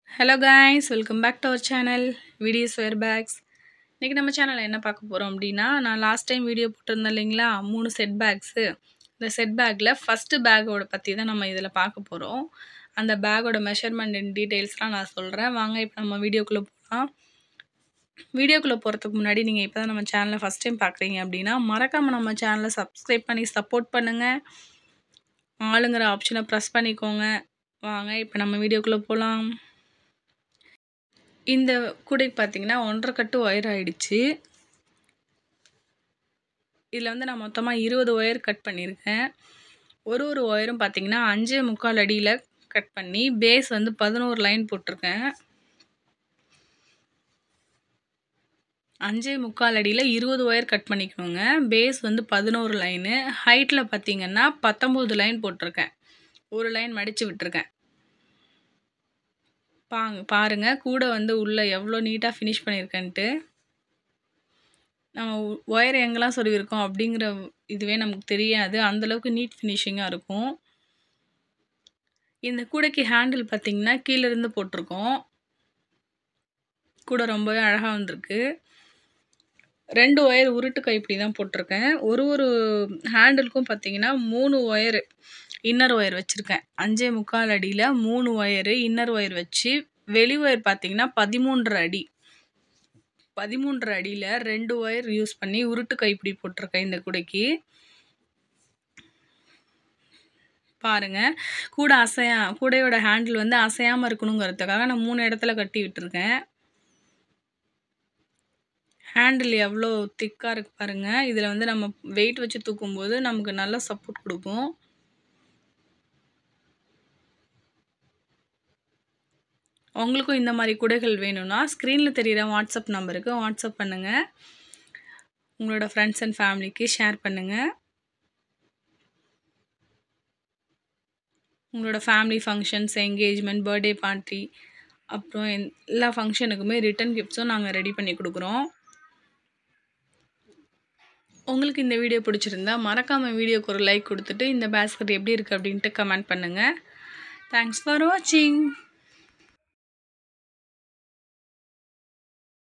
hello guys welcome back to our channel videos where packs இன்றைக்கி நம்ம சேனலில் என்ன பார்க்க போகிறோம் அப்படின்னா நான் லாஸ்ட் டைம் வீடியோ போட்டிருந்தேன் இல்லைங்களா மூணு செட் பேக்ஸு இந்த செட் பேக்கில் ஃபஸ்ட்டு பேக்கோட பற்றி தான் நம்ம இதில் பார்க்க போகிறோம் அந்த பேக்கோட மெஷர்மெண்ட் அண்ட் டீட்டெயில்ஸ்லாம் நான் சொல்கிறேன் வாங்க இப்போ நம்ம வீடியோக்குள்ளே போகலாம் வீடியோக்குள்ளே போகிறதுக்கு முன்னாடி நீங்கள் இப்போ தான் நம்ம சேனலை ஃபஸ்ட் டைம் பார்க்குறீங்க அப்படின்னா மறக்காமல் நம்ம சேனலை சப்ஸ்கிரைப் பண்ணி சப்போர்ட் பண்ணுங்கள் ஆளுங்கிற ஆப்ஷனை ப்ரெஸ் பண்ணிக்கோங்க வாங்க இப்போ நம்ம வீடியோக்குள்ளே போகலாம் இந்த கூடைக்கு பார்த்தீங்கன்னா ஒன்றரை கட்டு ஒயர் ஆயிடுச்சு இதில் வந்து நான் மொத்தமாக இருபது ஒயர் கட் பண்ணியிருக்கேன் ஒரு ஒரு ஒயரும் பார்த்தீங்கன்னா அஞ்சே முக்கால் அடியில் கட் பண்ணி பேஸ் வந்து பதினோரு லைன் போட்டிருக்கேன் அஞ்சே முக்கால் அடியில் இருபது ஒயர் கட் பண்ணிக்கணுங்க பேஸ் வந்து பதினோரு லைனு ஹைட்டில் பார்த்தீங்கன்னா பத்தொம்போது லைன் போட்டிருக்கேன் ஒரு லைன் மடித்து விட்டுருக்கேன் பாங்க பாருங்கள் கூட வந்து உள்ளே எவ்வளோ நீட்டாக ஃபினிஷ் பண்ணியிருக்கேன்ட்டு நம்ம ஒயர் எங்கெல்லாம் சொருவிருக்கோம் அப்படிங்கிற இதுவே நமக்கு தெரியாது அந்தளவுக்கு நீட் ஃபினிஷிங்காக இருக்கும் இந்த கூடைக்கு ஹேண்டில் பார்த்திங்கன்னா கீழேருந்து போட்டிருக்கோம் கூட ரொம்பவே அழகாக வந்திருக்கு ரெண்டு ஒயர் உருட்டு கைப்பிடி தான் போட்டிருக்கேன் ஒரு ஒரு ஹேண்டிலுக்கும் பார்த்தீங்கன்னா மூணு ஒயரு இன்னர் ஒயர் வச்சுருக்கேன் அஞ்சே முக்கால் அடியில் மூணு ஒயரு இன்னர் ஒயர் வச்சு வெளி ஒயர் பார்த்தீங்கன்னா பதிமூன்றரை அடி பதிமூன்றரை அடியில் ரெண்டு ஒயர் யூஸ் பண்ணி உருட்டு கைப்பிடி போட்டிருக்கேன் இந்த கூடைக்கு பாருங்கள் கூட அசையா கூடையோட ஹேண்டில் வந்து அசையாமல் இருக்கணுங்கிறதுக்காக நான் மூணு இடத்துல கட்டி விட்டுருக்கேன் ஹேண்டில் எவ்வளோ திக்காக இருக்குது பாருங்கள் இதில் வந்து நம்ம வெயிட் வச்சு தூக்கும்போது நமக்கு நல்ல சப்போர்ட் கொடுக்கும் உங்களுக்கும் இந்த மாதிரி குடைகள் வேணும்னா ஸ்க்ரீனில் தெரிகிற வாட்ஸ்அப் நம்பருக்கு வாட்ஸ்அப் பண்ணுங்கள் உங்களோட ஃப்ரெண்ட்ஸ் அண்ட் ஃபேமிலிக்கு ஷேர் பண்ணுங்கள் உங்களோட family functions engagement birthday party அப்புறம் எல்லா ஃபங்க்ஷனுக்குமே ரிட்டன் கிஃப்ட்ஸும் நாங்கள் ரெடி பண்ணி கொடுக்குறோம் உங்களுக்கு இந்த வீடியோ பிடிச்சிருந்தா மறக்காமல் வீடியோக்கு ஒரு லைக் கொடுத்துட்டு இந்த பேஸ்கெட் எப்படி இருக்குது அப்படின்ட்டு கமெண்ட் பண்ணுங்கள் தேங்க்ஸ் ஃபார் வாட்சிங்